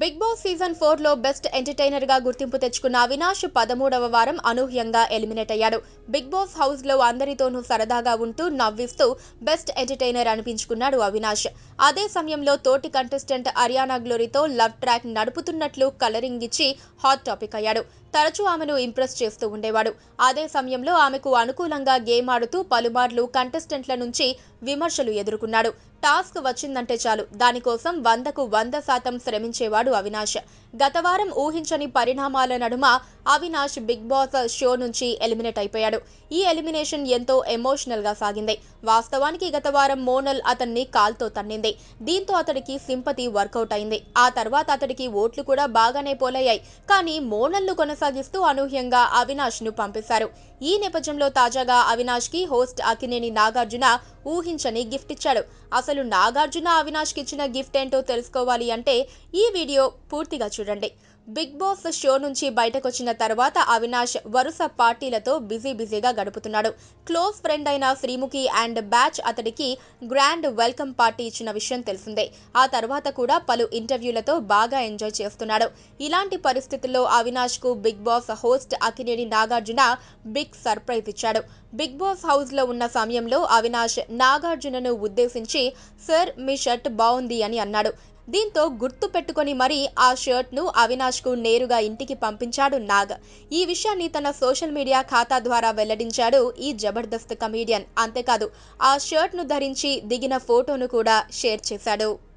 big boss season four లో best entertainer గా గుర్తింపు తెచ్చుకున్న అవినాష్ పదమూడవ వారం అనూహ్యంగా ఎలిమినేట్ అయ్యాడు బిగ్ బాస్ హౌస్ లో అందరితోనూ సరదాగా ఉంటూ నవ్విస్తూ బెస్ట్ ఎంటర్టైనర్ అనిపించుకున్నాడు అవినాష్ అదే సమయంలో తోటి కంటెస్టెంట్ అరియానా గ్లోరీతో లవ్ ట్రాక్ నడుపుతున్నట్లు కలరింగ్ ఇచ్చి హాట్ టాపిక్ అయ్యాడు తరచూ ఆమెను ఇంప్రెస్ చేస్తూ ఉండేవాడు అదే సమయంలో ఆమెకు అనుకూలంగా గేమ్ ఆడుతూ పలుమార్లు కంటెస్టెంట్ల నుంచి విమర్శలు ఎదుర్కొన్నాడు టాస్క్ వచ్చిందంటే చాలు దానికోసం వందకు వంద శాతం శ్రమించేవాడు అవినాష్ గత వారం ఊహించని పరిణామాల నడుమ అవినాష్ బిగ్ బాస్ షో నుంచి ఎలిమినేట్ అయిపోయాడు ఈ ఎలిమినేషన్ ఎంతో ఎమోషనల్ గా సాగింది వాస్తవానికి గత వారం మోనల్ అతన్ని కాల్తో తన్నింది దీంతో అతడికి సింపతి వర్కౌట్ అయింది ఆ తర్వాత అతడికి ఓట్లు కూడా బాగానే పోలయ్యాయి కానీ మోనల్ను కొనసాగిస్తూ అనూహ్యంగా అవినాష్ ను పంపిస్తారు ఈ నేపథ్యంలో తాజాగా అవినాష్ కి హోస్ట్ అకినేని నాగార్జున ఊహించని గిఫ్ట్ ఇచ్చాడు అసలు నాగార్జున అవినాష్కి ఇచ్చిన గిఫ్ట్ ఏంటో తెలుసుకోవాలి అంటే ఈ వీడియో పూర్తిగా చూడండి బిగ్ బాస్ షో నుంచి బయటకొచ్చిన తర్వాత అవినాష్ వరుస పార్టీలతో బిజీ బిజీగా గడుపుతున్నాడు క్లోజ్ ఫ్రెండ్ అయిన శ్రీముఖి అండ్ బ్యాచ్ అతడికి గ్రాండ్ వెల్కమ్ పార్టీ ఇచ్చిన విషయం తెలిసిందే ఆ తర్వాత కూడా పలు ఇంటర్వ్యూలతో బాగా ఎంజాయ్ చేస్తున్నాడు ఇలాంటి పరిస్థితుల్లో అవినాష్ కు big boss host Akkineni Nagarjuna big surprise ఇచ్చాడు బిగ్ బాస్ హౌస్ లో ఉన్న సమయంలో అవినాష్ నాగార్జునను ఉద్దేశించి సార్ మీ షర్ట్ బాగుంది అని అన్నాడు దీంతో గుర్తు పెట్టుకొని మరీ ఆ షర్ట్ను అవినాష్కు నేరుగా ఇంటికి పంపించాడు నాగ్ ఈ విషయాన్ని తన సోషల్ మీడియా ఖాతా ద్వారా వెల్లడించాడు ఈ జబర్దస్త్ కమీడియన్ అంతేకాదు ఆ షర్ట్ను ధరించి దిగిన ఫోటోను కూడా షేర్ చేశాడు